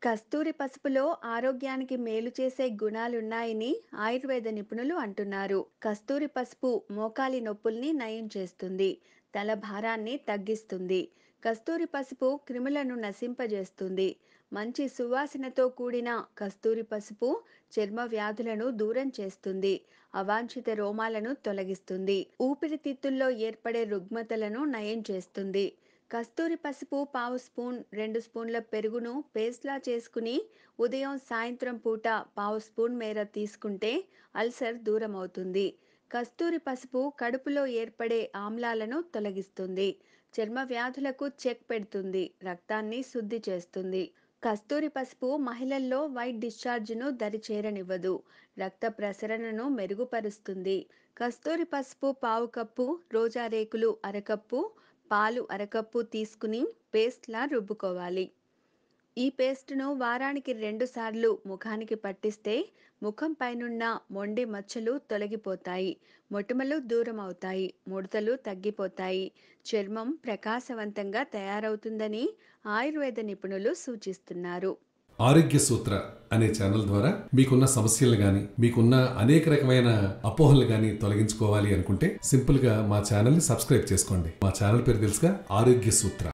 కస్తూరి పసుపులో ఆరోగ్యానికి మేలు చేసే గుణాలున్నాయని ఆయుర్వేద నిపుణులు అంటున్నారు కస్తూరి పసుపు మోకాలి నొప్పుల్ని నయం చేస్తుంది తల భారాన్ని తగ్గిస్తుంది కస్తూరి పసుపు క్రిములను నశింపజేస్తుంది మంచి సువాసనతో కూడిన కస్తూరి పసుపు చర్మ వ్యాధులను దూరం చేస్తుంది అవాంఛిత రోమాలను తొలగిస్తుంది ఊపిరితిత్తుల్లో ఏర్పడే రుగ్మతలను నయం చేస్తుంది కస్తూరి పసుపు పావు స్పూన్ రెండు స్పూన్ల పెరుగును పేస్ట్లా చేసుకుని ఉదయం సాయంత్రం పూట పావు స్పూన్ మేర తీసుకుంటే అల్సర్ దూరం అవుతుంది కస్తూరి పసుపు కడుపులో ఏర్పడే ఆమ్లాలను తొలగిస్తుంది చర్మ వ్యాధులకు చెక్ పెడుతుంది రక్తాన్ని శుద్ధి చేస్తుంది కస్తూరి పసుపు మహిళల్లో వైట్ డిశ్చార్జ్ను దరిచేరనివ్వదు రక్త ప్రసరణను మెరుగుపరుస్తుంది కస్తూరి పసుపు పావు కప్పు రోజా రేకులు అరకప్పు పాలు అరకప్పు తీసుకుని పేస్ట్లా రుబ్బుకోవాలి ఈ పేస్ట్ను వారానికి రెండు సార్లు ముఖానికి పట్టిస్తే ముఖం పైనున్న మొండి మచ్చలు తొలగిపోతాయి మొటిమలు దూరం అవుతాయి ముడతలు తగ్గిపోతాయి చర్మం ప్రకాశవంతంగా తయారవుతుందని ఆయుర్వేద నిపుణులు సూచిస్తున్నారు ఆరోగ్య సూత్ర అనే ఛానల్ ద్వారా మీకున్న సమస్యలు గాని మీకున్న అనేక రకమైన అపోహలు గాని తొలగించుకోవాలి అనుకుంటే సింపుల్ గా మా ఛానల్ ని సబ్స్క్రైబ్ చేసుకోండి మా ఛానల్ పేరు తెలుసుగా ఆరోగ్య సూత్ర